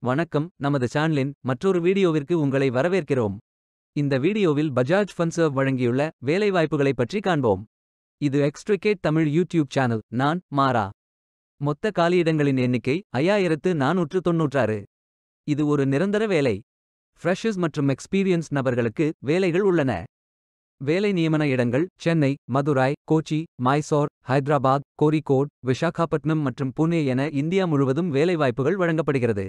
வணக்கம் நமது சேனலின் மற்றொரு வீடியோவிற்கு உங்களை வரவேற்கிறோம் இந்த வீடியோவில் பஜாஜ் ஃபன்சர்வ் வழங்கியுள்ள வேலைவாய்ப்புகளைப் பற்றி காண்போம் இது எக்ஸ்ட்ரிகேட் தமிழ் யூடியூப் சேனல் நான் மாரா மொத்த காலியிடங்களின் எண்ணிக்கை ஐயாயிரத்து நானூற்று தொன்னூற்றாறு இது ஒரு நிரந்தர வேலை ஃப்ரெஷர்ஸ் மற்றும் எக்ஸ்பீரியன்ஸ் நபர்களுக்கு வேலைகள் உள்ளன வேலை நியமன இடங்கள் சென்னை மதுராய் கோச்சி மைசோர் ஹைதராபாத் கோரிகோட் விசாகாப்பட்னம் மற்றும் புனே என இந்தியா முழுவதும் வேலைவாய்ப்புகள் வழங்கப்படுகிறது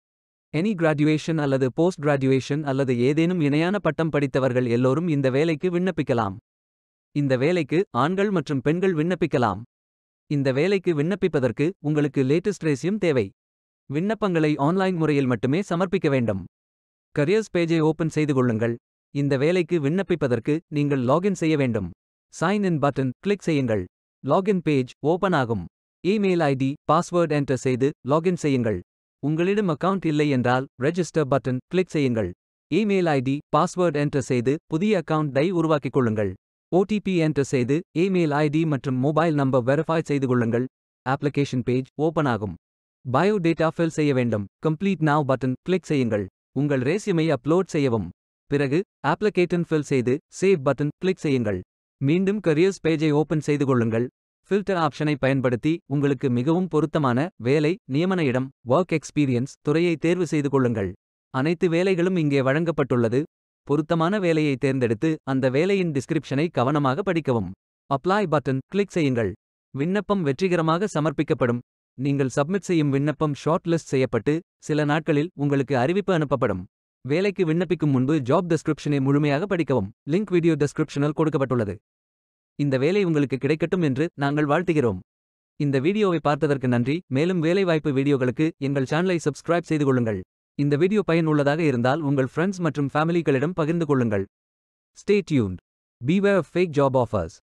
எனி கிராஜுவேஷன் அல்லது போஸ்ட் கிராஜுவேஷன் அல்லது ஏதேனும் இணையான பட்டம் படித்தவர்கள் எல்லோரும் இந்த வேலைக்கு விண்ணப்பிக்கலாம் இந்த வேலைக்கு ஆண்கள் மற்றும் பெண்கள் விண்ணப்பிக்கலாம் இந்த வேலைக்கு விண்ணப்பிப்பதற்கு உங்களுக்கு லேட்டஸ்ட் ரேசியம் தேவை விண்ணப்பங்களை ஆன்லைன் முறையில் மட்டுமே சமர்ப்பிக்க வேண்டும் கரியர்ஸ் பேஜை ஓபன் செய்து கொள்ளுங்கள் இந்த வேலைக்கு விண்ணப்பிப்பதற்கு நீங்கள் லாகின் செய்ய வேண்டும் சைன் இன் பட்டன் கிளிக் செய்யுங்கள் லாகின் பேஜ் ஓபன் ஆகும் இமெயில் ஐடி பாஸ்வேர்ட் என்டர் செய்து லாகின் செய்யுங்கள் உங்களிடம் அக்கவுண்ட் இல்லை என்றால் ரெஜிஸ்டர் பட்டன் கிளிக் செய்யுங்கள் இமெயில் ஐடி பாஸ்வேர்ட் என்டர் செய்து புதிய அக்கவுண்டை உருவாக்கிக் கொள்ளுங்கள் ஓடிபி என்டர் செய்து இமெயில் ஐடி மற்றும் மொபைல் நம்பர் வெரிஃபை செய்து கொள்ளுங்கள் அப்ளிகேஷன் பேஜ் ஓபன் ஆகும் பயோ டேட்டா ஃபில் செய்ய வேண்டும் கம்ப்ளீட் நாவ் பட்டன் கிளிக் செய்யுங்கள் உங்கள் ரேசியமை அப்லோட் செய்யவும் பிறகு அப்ளிகேட்டன் ஃபில் செய்து சேவ் பட்டன் கிளிக் செய்யுங்கள் மீண்டும் கரியர்ஸ் பேஜை ஓபன் செய்து கொள்ளுங்கள் ஃபில்டர் ஆப்ஷனை பயன்படுத்தி உங்களுக்கு மிகவும் பொருத்தமான வேலை நியமன இடம் ஒர்க் எக்ஸ்பீரியன்ஸ் துறையை தேர்வு செய்து கொள்ளுங்கள் அனைத்து வேலைகளும் இங்கே வழங்கப்பட்டுள்ளது பொருத்தமான வேலையை தேர்ந்தெடுத்து அந்த வேலையின் டிஸ்கிரிப்ஷனை கவனமாக படிக்கவும் அப்ளை பட்டன் கிளிக் செய்யுங்கள் விண்ணப்பம் வெற்றிகரமாக சமர்ப்பிக்கப்படும் நீங்கள் சப்மிட் செய்யும் விண்ணப்பம் ஷார்ட் லிஸ்ட் செய்யப்பட்டு சில நாட்களில் உங்களுக்கு அறிவிப்பு அனுப்பப்படும் வேலைக்கு விண்ணப்பிக்கும் முன்பு ஜாப் டெஸ்கிரிப்ஷனை முழுமையாக படிக்கவும் லிங்க் வீடியோ டெஸ்கிரிப்ஷனில் கொடுக்கப்பட்டுள்ளது இந்த வேலை உங்களுக்கு கிடைக்கட்டும் என்று நாங்கள் வாழ்த்துகிறோம் இந்த வீடியோவை பார்த்ததற்கு நன்றி மேலும் வேலைவாய்ப்பு வீடியோகளுக்கு எங்கள் சேனலை சப்ஸ்கிரைப் செய்து கொள்ளுங்கள் இந்த வீடியோ பயனுள்ளதாக இருந்தால் உங்கள் ஃப்ரெண்ட்ஸ் மற்றும் ஃபேமிலிகளிடம் பகிர்ந்து கொள்ளுங்கள் stay tuned beware fake job offers